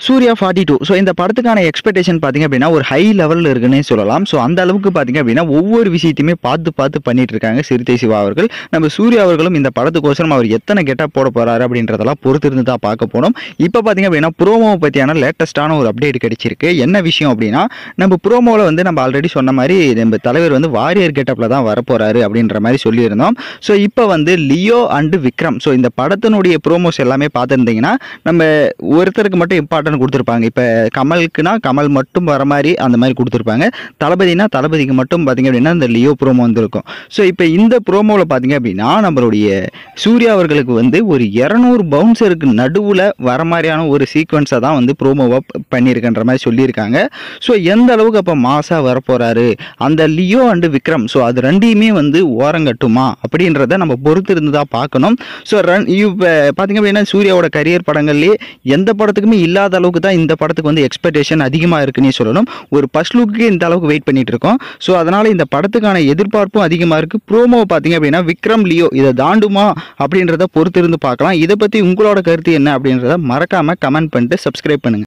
Surya forty two so இந்த படத்துக்கான expectation பார்த்தீங்க அப்படின்னா ஒரு ஹை லெவலில் இருக்குன்னே சொல்லலாம் ஸோ அந்த அளவுக்கு பார்த்தீங்க அப்படின்னா ஒவ்வொரு விஷயத்தையுமே பார்த்து பார்த்து பண்ணிட்டு இருக்காங்க சிறுத்தை சிவா அவர்கள் நம்ம சூர்யா அவர்களும் இந்த படத்துக்கோசரம் அவர் எத்தனை கெட்டா போட போறாரு அப்படின்றதெல்லாம் பொறுத்து இருந்து தான் பார்க்க போனோம் இப்போ பார்த்தீங்க அப்படின்னா ப்ரோமோவை பற்றியான லேட்டஸ்டான ஒரு அப்டேட் கிடைச்சிருக்கு என்ன விஷயம் அப்படின்னா நம்ம ப்ரோமோவில் வந்து நம்ம ஆல்ரெடி சொன்ன மாதிரி நம்ம தலைவர் வந்து வாரியர் கெட்டப்பில் தான் வரப்போறாரு அப்படின்ற மாதிரி சொல்லியிருந்தோம் ஸோ இப்போ வந்து லியோ அண்டு விக்ரம் ஸோ இந்த படத்தினுடைய ப்ரோமோஸ் எல்லாமே பார்த்துருந்தீங்கன்னா நம்ம ஒருத்தருக்கு மட்டும் இம்பார்ட்டன்ட் கொடுத்துருப்பாங்க இப்போ கமலுக்குனா கமல் மட்டும் வர மாதிரி அந்த மாதிரி கொடுத்துருப்பாங்க தளபதினா தளபதிக்கு மட்டும் பார்த்தீங்க அப்படின்னா இந்த லியோ ப்ரோமோ வந்திருக்கும் ஸோ இப்போ இந்த ப்ரோமோவில் பார்த்தீங்க அப்படின்னா நம்மளுடைய சூர்யா அவர்களுக்கு வந்து ஒரு இரநூறு பவுன்சருக்கு நடுவில் வர மாதிரியான ஒரு சீக்வன்ஸை தான் வந்து ப்ரோமோவாக பண்ணியிருக்கன்ற மாதிரி சொல்லியிருக்காங்க ஸோ எந்த அளவுக்கு அப்போ மாசாக வரப்போகிறாரு அந்த லியோ அண்டு விக்ரம் ஸோ அது ரெண்டையுமே வந்து ஓரங்கட்டுமா அப்படின்றத நம்ம பொறுத்து இருந்து தான் பார்க்கணும் ஸோ ரன் இப்போ பார்த்தீங்க அப்படின்னா சூர்யாவோட கரியர் படங்கள்லேயே எந்த படத்துக்குமே இல்லாத அளவுக்கு தான் இந்த படத்துக்கு வந்து எக்ஸ்பெக்டேஷன் அதிகமாக இருக்குன்னே சொல்லணும் ஒரு ஃபர்ஸ்ட் லுக்கு இந்த அளவுக்கு வெயிட் பண்ணிட்டு இருக்கோம் ஸோ அதனால் இந்த படத்துக்கான எதிர்பார்ப்பும் அதிகமாக இருக்குது ப்ரோமோ பார்த்தீங்க அப்படின்னா விக்ரம் லியோ இதை தாண்டுமா அப்படின்றத பொறுத்து இருந்து பார்க்கலாம் இதை பற்றி உங்களோட கருத்து என்ன அப்படின்றத மறக்காமல் கமெண்ட் பண்ணிட்டு சப்ஸ்கிரைப் பண்ணுங்கள்